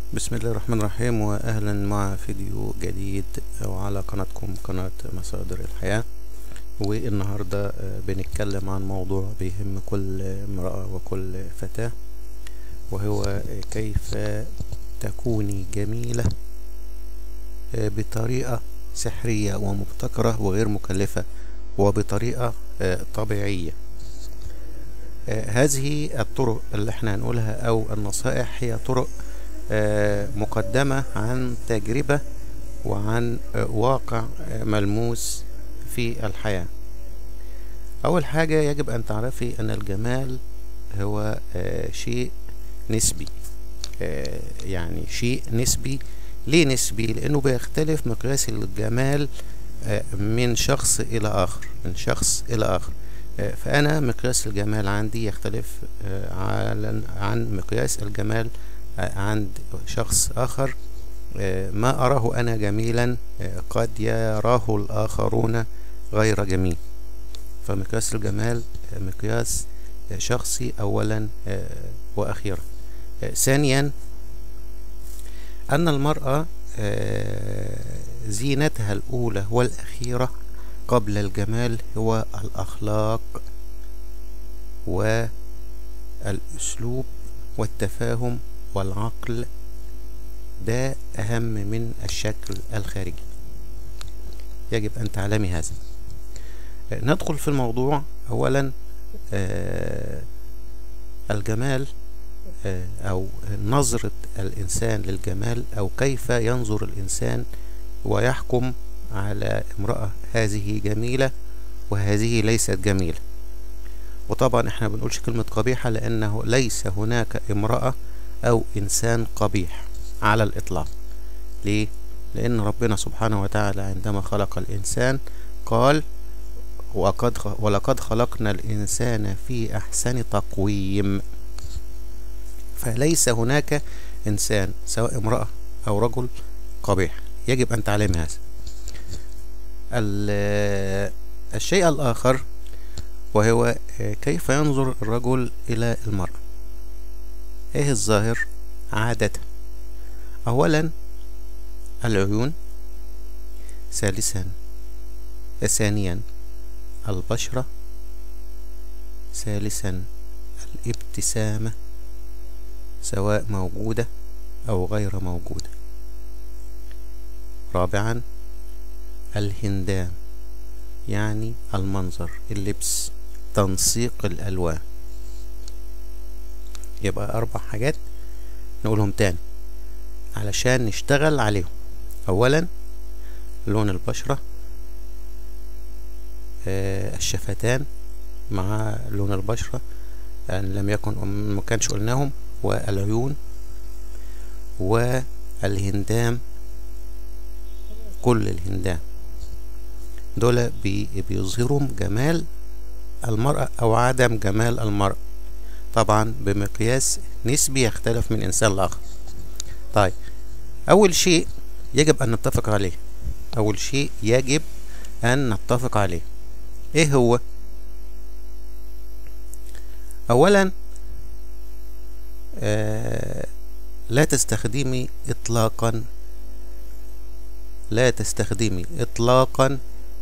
بسم الله الرحمن الرحيم واهلا مع فيديو جديد وعلى قناتكم قناة مصادر الحياة والنهاردة آه، بنتكلم عن موضوع بيهم كل امرأة وكل فتاة وهو آه، كيف تكوني جميلة آه، بطريقة سحرية ومبتكرة وغير مكلفة وبطريقة آه، طبيعية آه، هذه الطرق اللي احنا هنقولها او النصائح هي طرق آه، مقدمة عن تجربة وعن آه، واقع آه، ملموس في الحياة أول حاجة يجب أن تعرفي أن الجمال هو آه، شيء نسبي آه، يعني شيء نسبي ليه نسبي؟ لأنه بيختلف مقياس الجمال آه، من شخص إلى آخر من شخص إلى آخر آه، فأنا مقياس الجمال عندي يختلف آه، عن عن مقياس الجمال آه، عند شخص آخر آه، ما أراه أنا جميلا آه، قد يراه الآخرون غير جميل فمقياس الجمال آه، مقياس آه، شخصي أولا آه، وأخيرا آه، ثانيا أن المرأة آه، زينتها الأولى والأخيرة قبل الجمال هو الأخلاق والأسلوب والتفاهم والعقل ده أهم من الشكل الخارجي يجب أن تعلمي هذا آه، ندخل في الموضوع أولا آه، الجمال آه، أو نظرة الإنسان للجمال أو كيف ينظر الإنسان ويحكم على امرأة هذه جميلة وهذه ليست جميلة وطبعا احنا بنقولش كلمة قبيحة لأنه ليس هناك امرأة أو إنسان قبيح على الإطلاق ليه؟ لأن ربنا سبحانه وتعالى عندما خلق الإنسان قال وقد خ- ولقد خلقنا الإنسان في أحسن تقويم فليس هناك إنسان سواء امرأة أو رجل قبيح يجب أن تعلمي هذا ال- الشيء الآخر وهو آه، كيف ينظر الرجل إلى المرأة إيه الظاهر عادة أولا العيون ثالثا ثانيا البشرة ثالثا الابتسامة سواء موجودة أو غير موجودة رابعا الهندام يعني المنظر اللبس تنسيق الألوان يبقى أربع حاجات نقولهم تاني علشان نشتغل عليهم أولا لون البشرة آه، الشفتان مع لون البشرة أن لم يكن ما كانش قلناهم والعيون والهندام كل الهندام دول بي بيظهروا جمال المرأة أو عدم جمال المرأة طبعا بمقياس نسبي يختلف من إنسان لآخر طيب أول شيء يجب أن نتفق عليه أول شيء يجب أن نتفق عليه إيه هو أولا آه لا تستخدمي إطلاقا لا تستخدمي إطلاقا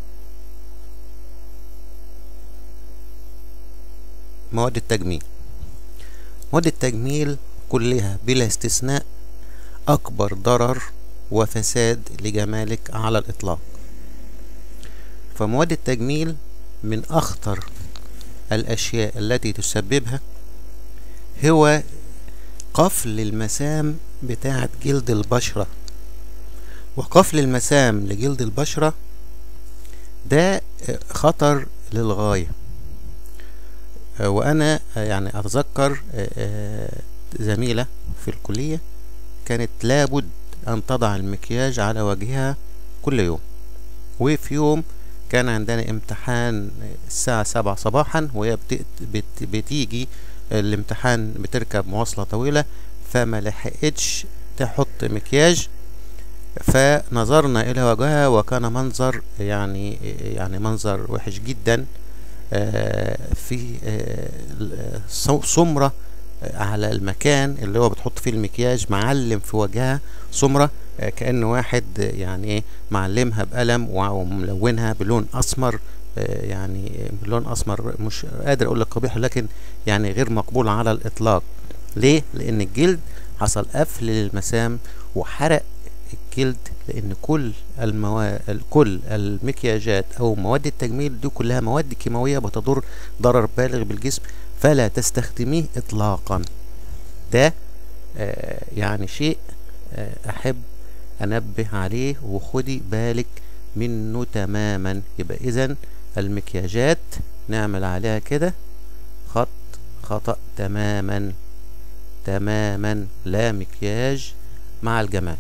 مواد التجميل مواد التجميل كلها بلا استثناء أكبر ضرر وفساد لجمالك على الإطلاق فمواد التجميل من أخطر الأشياء التي تسببها هو قفل المسام بتاعة جلد البشرة وقفل المسام لجلد البشرة ده آه، خطر للغاية آه، وأنا آه، يعني أتذكر آه، آه، زميلة في الكلية كانت لابد أن تضع المكياج على وجهها كل يوم وفي يوم كان عندنا امتحان الساعة سبعة صباحا وهي بت... بت... بتيجي الامتحان بتركب مواصلة طويلة فما لحقتش تحط مكياج فنظرنا إلى وجهها وكان منظر يعني يعني منظر وحش جدا آه، في آه، ال- سمرة على المكان اللي هو بتحط فيه المكياج معلم في وجهها سمرة آه، كأن واحد آه، يعني ايه معلمها بقلم وملونها بلون اسمر آه، يعني بلون اسمر مش قادر اقول لك قبيح لكن يعني غير مقبول على الاطلاق ليه لان الجلد حصل قفل للمسام وحرق الجلد لان كل المواد كل المكياجات او مواد التجميل دي كلها مواد كيماويه بتضر ضرر بالغ بالجسم فلا تستخدميه اطلاقا ده آه يعني شيء آه احب انبه عليه وخدي بالك منه تماما يبقى اذا المكياجات نعمل عليها كده خط خطأ تماما تماما لا مكياج مع الجمال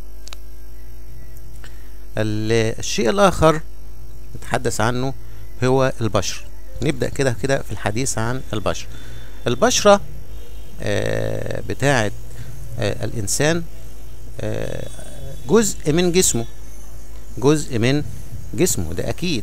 الشيء الآخر نتحدث عنه هو البشر نبدأ كده كده في الحديث عن البشرة البشرة آه بتاعة آه الإنسان آه جزء من جسمه جزء من جسمه ده أكيد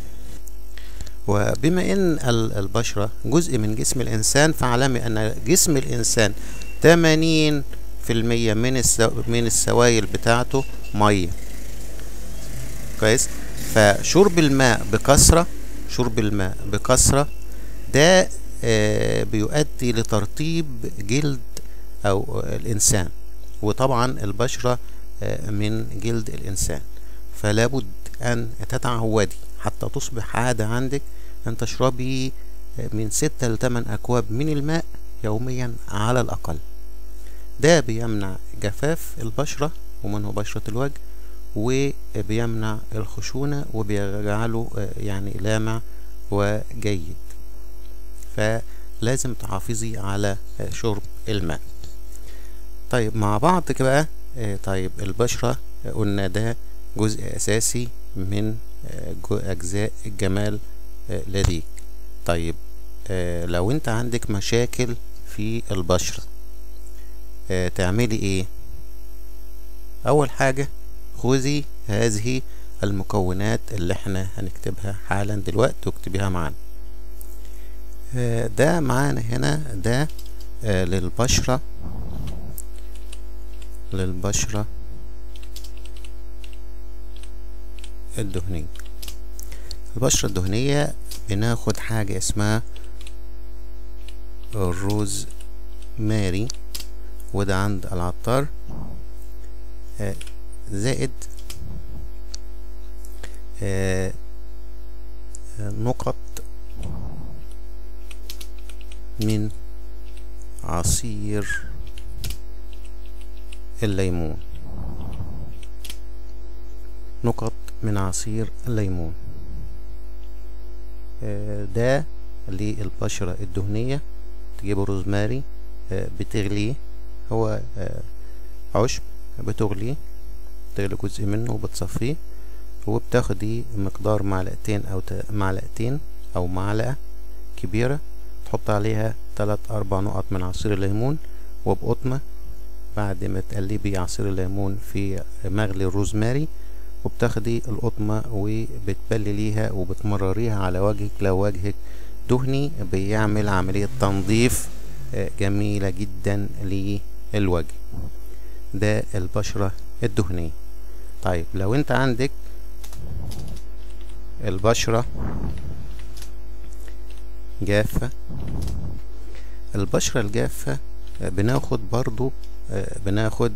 وبما ان البشرة جزء من جسم الانسان فاعلمي ان جسم الانسان 80% من السو... من السوائل بتاعته ميه كويس فشرب الماء بكثرة شرب الماء بكثرة ده آه بيؤدي لترطيب جلد او الانسان وطبعا البشرة آه من جلد الانسان فلا بد ان تتعودي حتى تصبح عادة عندك أن تشربي من ستة لثمان أكواب من الماء يوميا على الأقل ده بيمنع جفاف البشرة ومنه بشرة الوجه وبيمنع الخشونة وبيجعله يعني لامع وجيد فلازم تحافظي على شرب الماء طيب مع بعض بقى طيب البشرة قلنا ده جزء أساسي من أجزاء الجمال لديك طيب لو انت عندك مشاكل في البشرة تعملي ايه اول حاجة خذي هذه المكونات اللي احنا هنكتبها حالا دلوقتي واكتبيها معانا ده معانا هنا ده للبشرة للبشرة الدهنية البشرة الدهنية بناخد حاجة اسمها الروز ماري وده عند العطار زائد نقط من عصير الليمون نقط من عصير الليمون ده للبشرة الدهنية تجيبوا روزماري بتغليه هو عشب بتغليه تغلي جزء منه وبتصفيه وبتاخدي مقدار معلقتين او معلقتين او معلقة كبيرة تحط عليها تلات اربع نقط من عصير الليمون وبقطمة بعد ما تقلبي عصير الليمون في مغلي الروزماري وبتاخدي القطمة وبتبلليها وبتمرريها على وجهك لو وجهك دهني بيعمل عملية تنظيف جميلة جدا للوجه ده البشرة الدهنية طيب لو انت عندك البشرة جافة البشرة الجافة بناخد برضو بناخد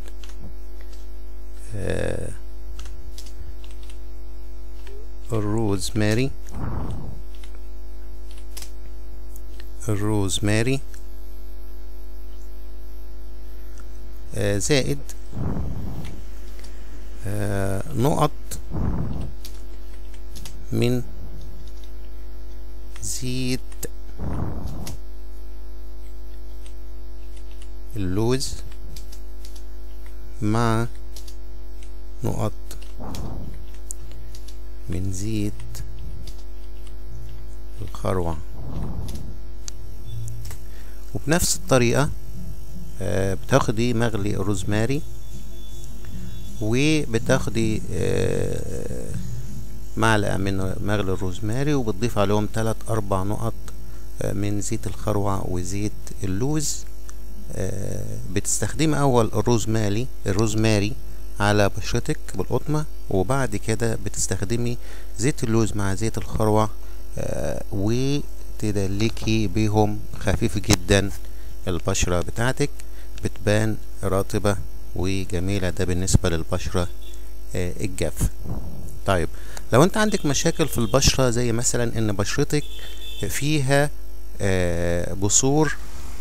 الروزماري الروزماري زائد نقط من زيت اللوز مع نقط من زيت الخروع وبنفس الطريقة بتاخدي مغلي الروزماري وبتاخدي معلقة من مغلي الروزماري وبتضيف عليهم تلات أربع نقط من زيت الخروع وزيت اللوز بتستخدمي اول الروزماري الروزماري على بشرتك بالقطمة وبعد كده بتستخدمي زيت اللوز مع زيت الخروع وتدلكي بيهم خفيف جدا البشرة بتاعتك بتبان رطبة وجميلة ده بالنسبة للبشرة الجافة طيب لو انت عندك مشاكل في البشرة زي مثلا ان بشرتك فيها بثور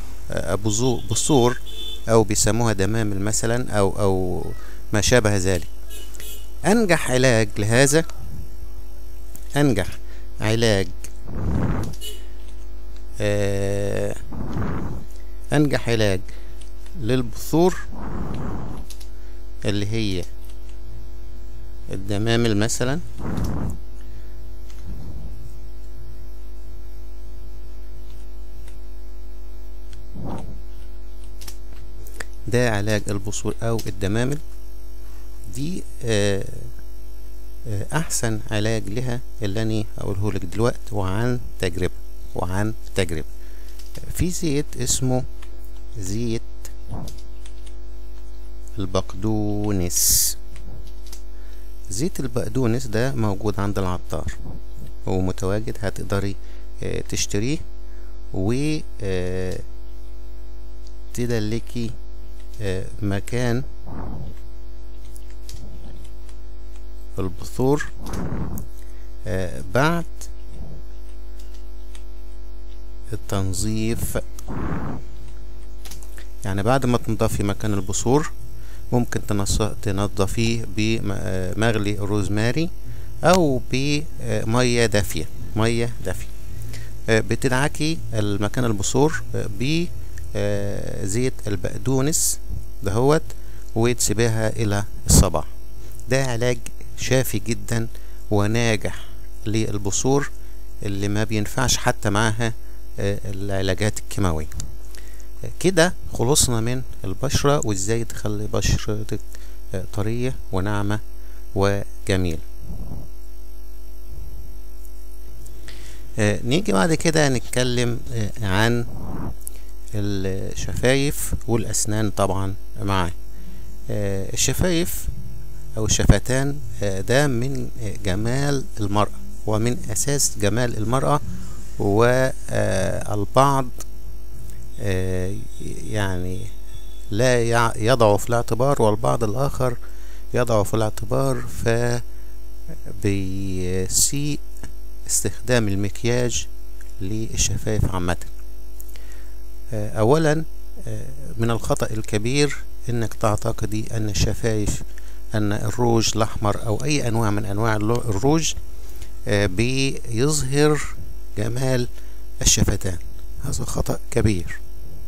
بثور او بيسموها دمامل مثلا او او ما شابه ذلك انجح علاج لهذا انجح علاج انجح علاج للبثور اللي هي الدمامل مثلا ده علاج البثور او الدمامل دي آه آه احسن علاج لها اللي انا هقوله لك دلوقتي وعن تجربة وعن تجربة في زيت اسمه زيت البقدونس زيت البقدونس ده موجود عند العطار هو متواجد هتقدري آه تشتريه و تدلكي مكان البثور بعد التنظيف يعني بعد ما تنضفي مكان البثور ممكن تنضفيه بمغلي الروزماري او بمية دافية مية دافية بتدعكي المكان البثور بزيت البقدونس دهوت وتسيبيها الى الصباح ده علاج شافي جدا وناجح للبثور اللي ما بينفعش حتى معاها العلاجات الكيماوية كده خلصنا من البشرة وازاي تخلي بشرتك طرية وناعمة وجميلة نيجي بعد كده نتكلم عن الشفايف والأسنان طبعا معاه الشفايف أو الشفتان ده من جمال المرأة ومن أساس جمال المرأة والبعض يعني لا يضع في الاعتبار والبعض الآخر يضع في الاعتبار فبيسيء استخدام المكياج للشفايف عامة أولا من الخطأ الكبير انك تعتقدي ان الشفايف ان الروج الاحمر او اي انواع من انواع الروج بيظهر جمال الشفتان هذا خطأ كبير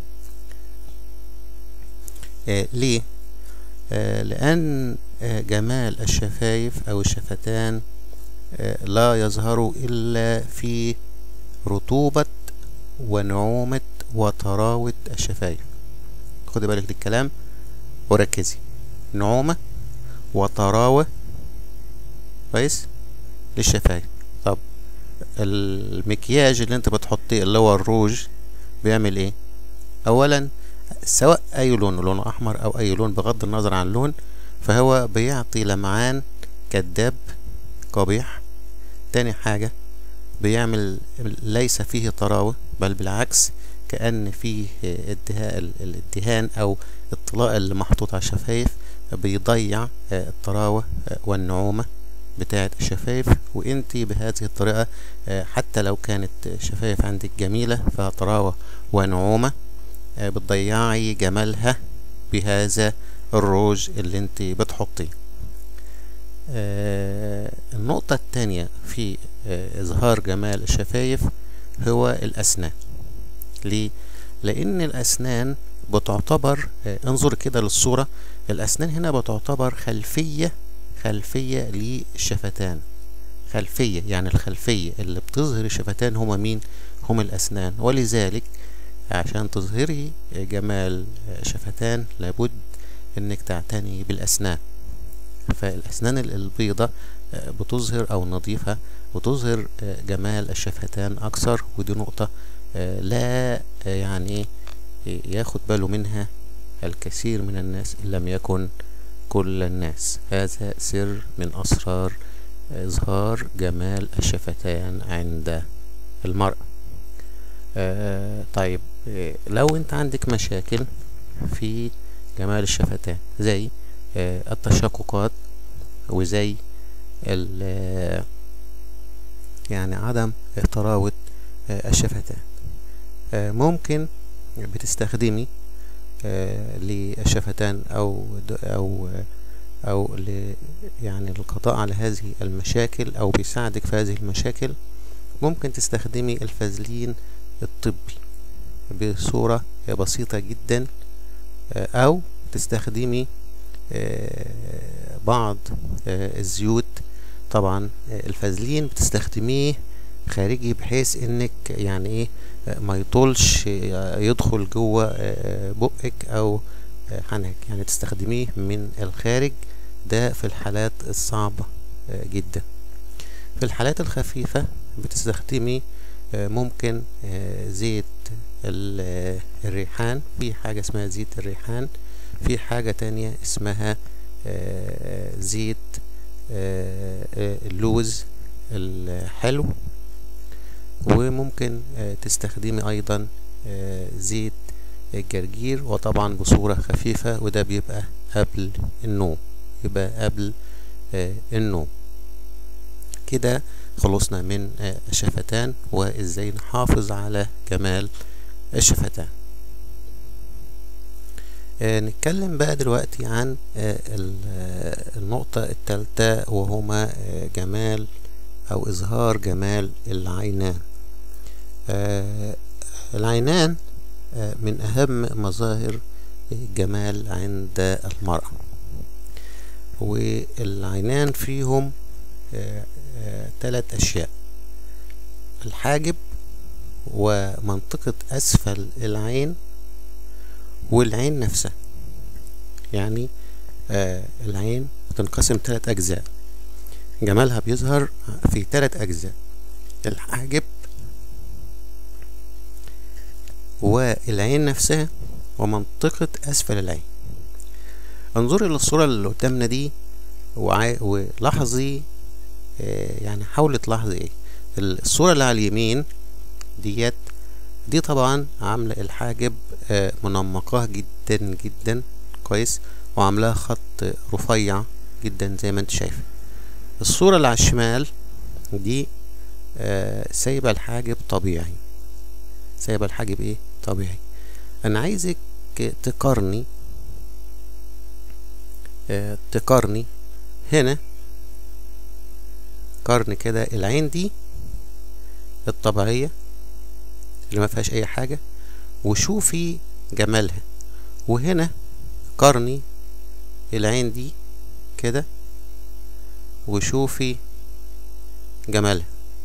ليه لان جمال الشفايف او الشفتان لا يظهر الا في رطوبة ونعومة وطراوة الشفايف خدي بالك للكلام وركزي نعومة وطراوة كويس للشفايف طب المكياج اللي انت بتحطيه اللي هو الروج بيعمل ايه اولا سواء اي لون لونه احمر او اي لون بغض النظر عن اللون فهو بيعطي لمعان كذاب قبيح تاني حاجة بيعمل ليس فيه طراوة بل بالعكس كأن فيه ادهاء الادهان او الطلاء اللي محطوط على الشفايف بيضيع الطراوة والنعومة بتاعة الشفايف وانتي بهذه الطريقة حتى لو كانت شفايف عندك جميلة فيها طراوة ونعومة بتضيعي جمالها بهذا الروج اللي انت بتحطيه النقطة التانية في إظهار جمال الشفايف هو الأسنان ليه؟ لأن الأسنان بتعتبر انظر كده للصورة الأسنان هنا بتعتبر خلفية خلفية للشفتان خلفية يعني الخلفية اللي بتظهر الشفتان هما مين؟ هم الأسنان ولذلك عشان تظهري جمال شفتان لابد انك تعتني بالأسنان فالأسنان البيضة بتظهر أو النظيفة بتظهر جمال الشفتان أكثر ودي نقطة لا يعني ياخد باله منها الكثير من الناس إن لم يكن كل الناس هذا سر من أسرار إظهار جمال الشفتان عند المرأة آه طيب آه لو انت عندك مشاكل في جمال الشفتان زي آه التشققات وزي يعني عدم طراوة الشفتان ممكن بتستخدمي للشفتان او او او ل يعني للقضاء على هذه المشاكل او بيساعدك في هذه المشاكل ممكن تستخدمي الفازلين الطبي بصورة بسيطة جدا او تستخدمي بعض الزيوت طبعا الفازلين بتستخدميه خارجي بحيث انك يعني ايه ما يطولش يدخل جوه بقك او حنك يعني تستخدميه من الخارج ده في الحالات الصعبة جدا في الحالات الخفيفة بتستخدمي ممكن زيت الريحان في حاجة اسمها زيت الريحان في حاجة تانية اسمها زيت اللوز الحلو وممكن تستخدمي ايضا زيت الجرجير وطبعا بصورة خفيفة وده بيبقى قبل النوم يبقى قبل النوم كده خلصنا من الشفتان وازاي نحافظ على جمال الشفتان نتكلم بقى دلوقتي عن النقطة الثالثة وهما جمال أو إظهار جمال العينان العينان من أهم مظاهر الجمال عند المرأة والعينان فيهم ثلاث أشياء الحاجب ومنطقة أسفل العين والعين نفسها يعني آه العين بتنقسم ثلاث أجزاء جمالها بيظهر في ثلاث أجزاء الحاجب والعين نفسها ومنطقة أسفل العين انظري للصورة اللي قدامنا دي ولاحظي آه يعني حاولي تلاحظي ايه الصورة اللي على اليمين ديت دي طبعا عاملة الحاجب آه منمقاه جدا جدا كويس وعاملاها خط رفيع جدا زي ما انت شايف الصورة اللي على الشمال دي آه سايبة الحاجب طبيعي سايبة الحاجب ايه طبيعي انا عايزك تقارني آه تقارني هنا قارن كده العين دي الطبيعية اللي ما فيهاش اي حاجة وشوفي جمالها وهنا قارني العين دي كده وشوفي جمالها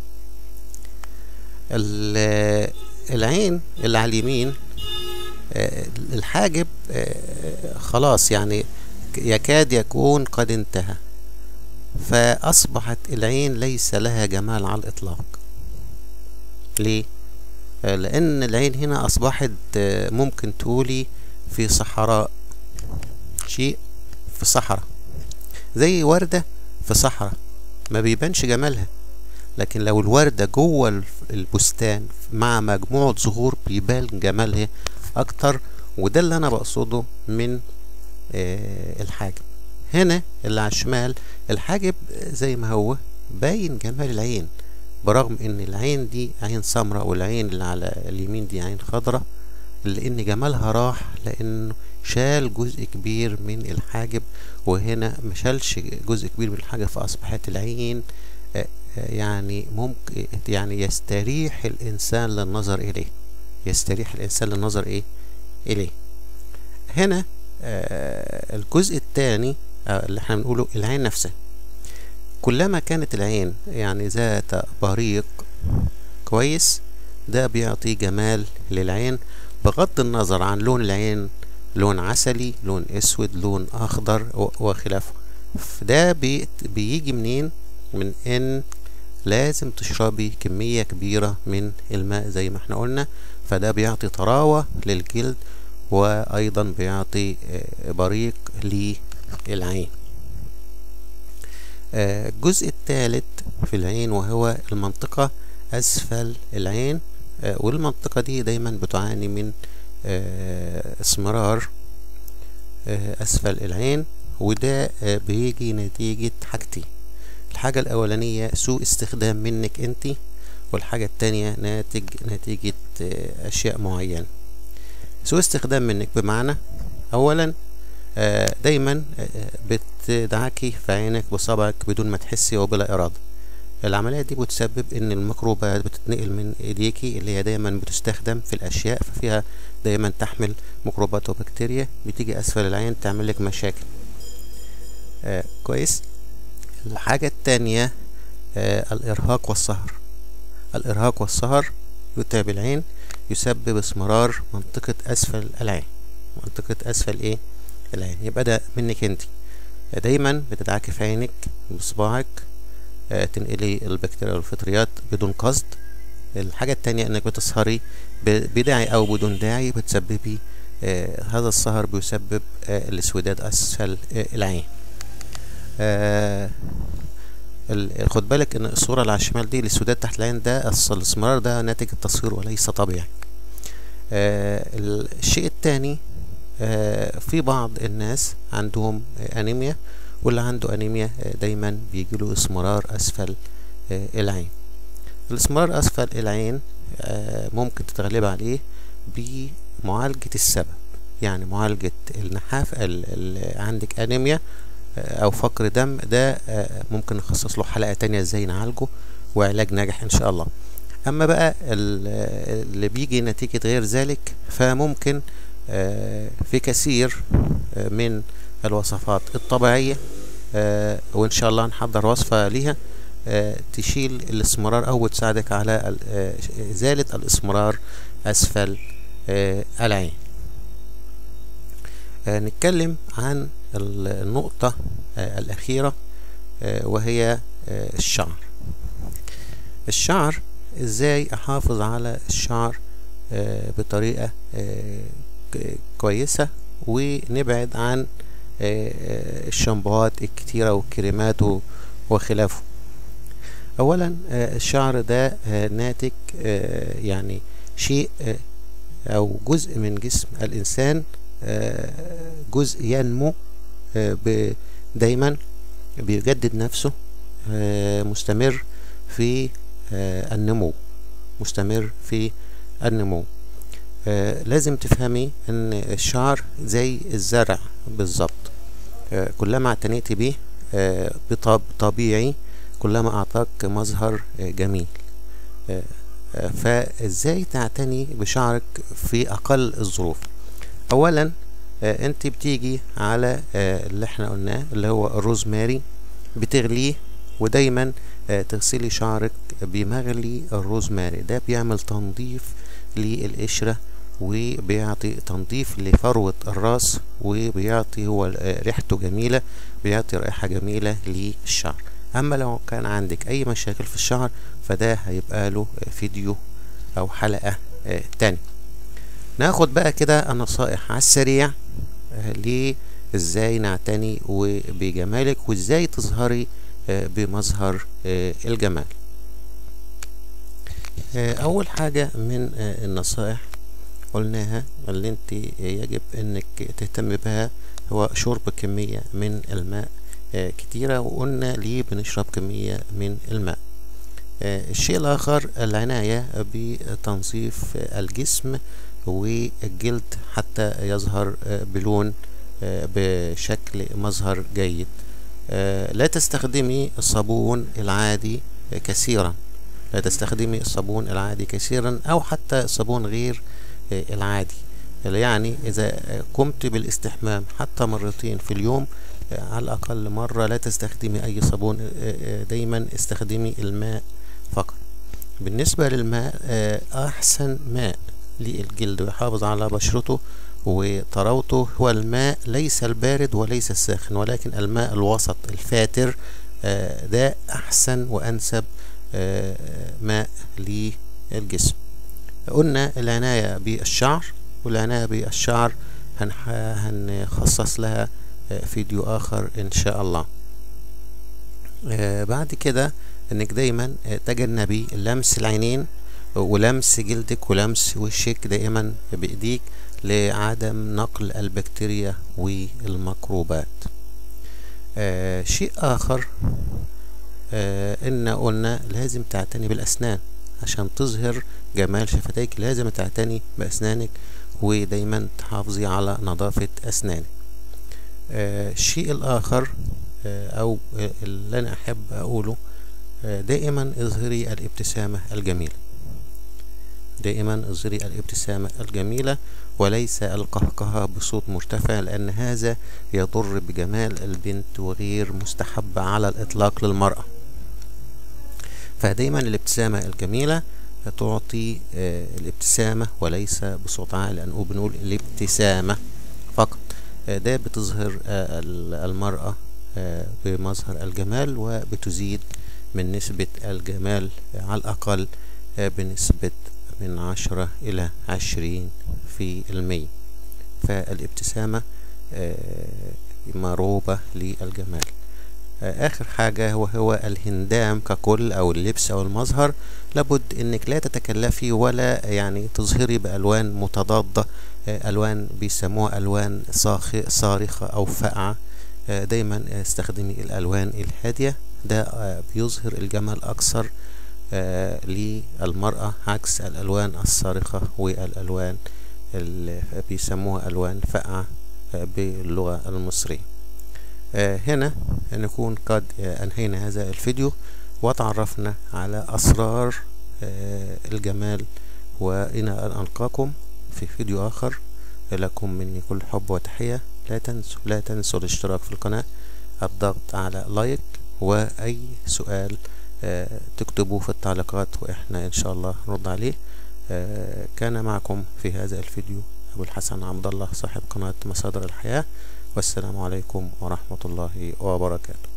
العين اللي على اليمين الحاجب خلاص يعني يكاد يكون قد انتهى فأصبحت العين ليس لها جمال على الإطلاق ليه؟ لأن العين هنا أصبحت ممكن تقولي في صحراء شيء في صحراء زي وردة في صحراء ما بيبانش جمالها لكن لو الوردة جوه البستان مع مجموعة زهور بيبان جمالها أكتر وده اللي أنا بقصده من الحاجب هنا اللي على الشمال الحاجب زي ما هو باين جمال العين برغم ان العين دي عين سمراء والعين اللي على اليمين دي عين خضراء لان جمالها راح لانه شال جزء كبير من الحاجب وهنا ما شالش جزء كبير من الحاجب فاصبحت العين يعني ممكن يعني يستريح الانسان للنظر اليه يستريح الانسان للنظر ايه اليه هنا آه الجزء الثاني آه اللي احنا بنقوله العين نفسها كلما كانت العين يعني ذات بريق كويس ده بيعطي جمال للعين بغض النظر عن لون العين لون عسلي لون اسود لون اخضر وخلافه ده بي بيجي منين من ان لازم تشربي كمية كبيرة من الماء زي ما احنا قلنا فده بيعطي طراوة للجلد وأيضا بيعطي بريق للعين الجزء الثالث في العين وهو المنطقة أسفل العين والمنطقة دي دايما بتعاني من اسمرار أسفل العين وده بيجي نتيجة حاجتين الحاجة الأولانية سوء استخدام منك انت والحاجة التانية ناتج نتيجة أشياء معينة سوء استخدام منك بمعنى أولا دايما بتدعكي في عينك بصبعك بدون ما تحسي وبلا إرادة العملية دي بتسبب ان الميكروبات بتتنقل من ايديكي اللي هي دايما بتستخدم في الاشياء ففيها دايما تحمل ميكروبات وبكتيريا بتيجي اسفل العين تعمل لك مشاكل آه كويس الحاجة التانية آه الارهاق والسهر الارهاق والسهر يتعب العين يسبب اسمرار منطقة اسفل العين منطقة اسفل ايه العين يبقى ده منك انت دايما بتدعكي في عينك بصباعك آه تنقلي البكتيريا والفطريات بدون قصد الحاجة التانية انك بتسهري بداعي او بدون داعي بتسببي آه هذا السهر بيسبب آه الاسوداد اسفل العين خد بالك ان الصورة اللي على الشمال دي الاسوداد تحت العين ده الاسمرار ده ناتج التصوير وليس طبيعي الشيء التاني في بعض الناس عندهم انيميا واللي عنده انيميا دايما بيجيله اسمرار اسفل العين الاسمرار اسفل العين ممكن تتغلب عليه بمعالجة السبب يعني معالجة النحاف اللي عندك انيميا او فقر دم ده ممكن نخصص له حلقة تانية ازاي نعالجه وعلاج ناجح ان شاء الله اما بقى اللي بيجي نتيجة غير ذلك فممكن في كثير من الوصفات الطبيعية وإن شاء الله نحضر وصفة ليها تشيل الاسمرار أو تساعدك على إزالة الاسمرار أسفل العين نتكلم عن النقطة الأخيرة وهي الشعر الشعر ازاي احافظ على الشعر بطريقة كويسة ونبعد عن الشامبوهات الكتيرة والكريمات وخلافه اولا الشعر ده ناتج يعني شيء او جزء من جسم الانسان جزء ينمو دايما بيجدد نفسه مستمر في النمو مستمر في النمو آه لازم تفهمي ان الشعر زي الزرع بالظبط آه كلما اعتنيت به آه بطب طبيعي كلما اعطاك مظهر آه جميل آه آه فازاي تعتني بشعرك في اقل الظروف اولا آه انت بتيجي على آه اللي احنا قلناه اللي هو الروزماري بتغليه ودايما آه تغسلي شعرك بمغلي الروزماري ده بيعمل تنظيف للقشرة وبيعطي تنظيف لفروة الراس وبيعطي هو ريحته جميلة بيعطي رائحة جميلة للشعر اما لو كان عندك اي مشاكل في الشعر فده هيبقى له فيديو او حلقة تاني ناخد بقى كده النصائح على السريع ليه ازاي نعتني بجمالك وازاي تظهري بمظهر الجمال اول حاجة من النصائح قلناها اللي انت يجب انك تهتم بها هو شرب كمية من الماء كتيرة وقلنا ليه بنشرب كمية من الماء الشيء الاخر العناية بتنظيف الجسم والجلد حتى يظهر بلون بشكل مظهر جيد لا تستخدمي الصابون العادي كثيرا لا تستخدمي الصابون العادي كثيرا او حتى الصابون غير العادي يعني اذا قمت بالاستحمام حتى مرتين في اليوم على الاقل مرة لا تستخدمي اي صابون دايما استخدمي الماء فقط بالنسبة للماء احسن ماء للجلد ويحافظ على بشرته وطراوته هو الماء ليس البارد وليس الساخن ولكن الماء الوسط الفاتر ده احسن وانسب ماء للجسم قلنا العناية بالشعر والعناية بالشعر هنح... هنخصص لها فيديو آخر إن شاء الله بعد كده إنك دايما تجنبي لمس العينين ولمس جلدك ولمس وشك دائما بإيديك لعدم نقل البكتيريا والميكروبات آه شيء آخر آه إن قلنا لازم تعتني بالأسنان عشان تظهر جمال شفتيك لازم تعتني بأسنانك ودايما تحافظي على نظافة أسنانك آه الشيء الآخر آه أو اللي أنا أحب أقوله آه دائما اظهري الابتسامة الجميلة دائما اظهري الابتسامة الجميلة وليس القهقهة بصوت مرتفع لأن هذا يضر بجمال البنت وغير مستحب على الإطلاق للمرأة فدايما الابتسامة الجميلة تعطي آه الابتسامة وليس بصوت عالي لأنه بنقول الابتسامة فقط آه ده بتظهر آه المرأة بمظهر الجمال وبتزيد من نسبة الجمال على الأقل بنسبة من عشرة إلى عشرين في المية فالابتسامة مروبة للجمال آخر حاجة هو هو الهندام ككل أو اللبس أو المظهر لابد إنك لا تتكلفي ولا يعني تظهري بألوان متضادة ألوان بيسموها ألوان صارخة أو فاقعة دايما استخدمي الألوان الهادية ده بيظهر الجمال أكثر للمرأة عكس الألوان الصارخة والألوان اللي بيسموها ألوان فاقعة باللغة المصرية هنا نكون قد أنهينا هذا الفيديو وتعرفنا على أسرار الجمال وإلى أن ألقاكم في فيديو آخر لكم مني كل حب وتحية لا تنسوا لا تنسوا الاشتراك في القناة الضغط على لايك وأي سؤال تكتبوا في التعليقات وإحنا إن شاء الله نرد عليه كان معكم في هذا الفيديو أبو الحسن عبد الله صاحب قناة مصادر الحياة والسلام عليكم ورحمة الله وبركاته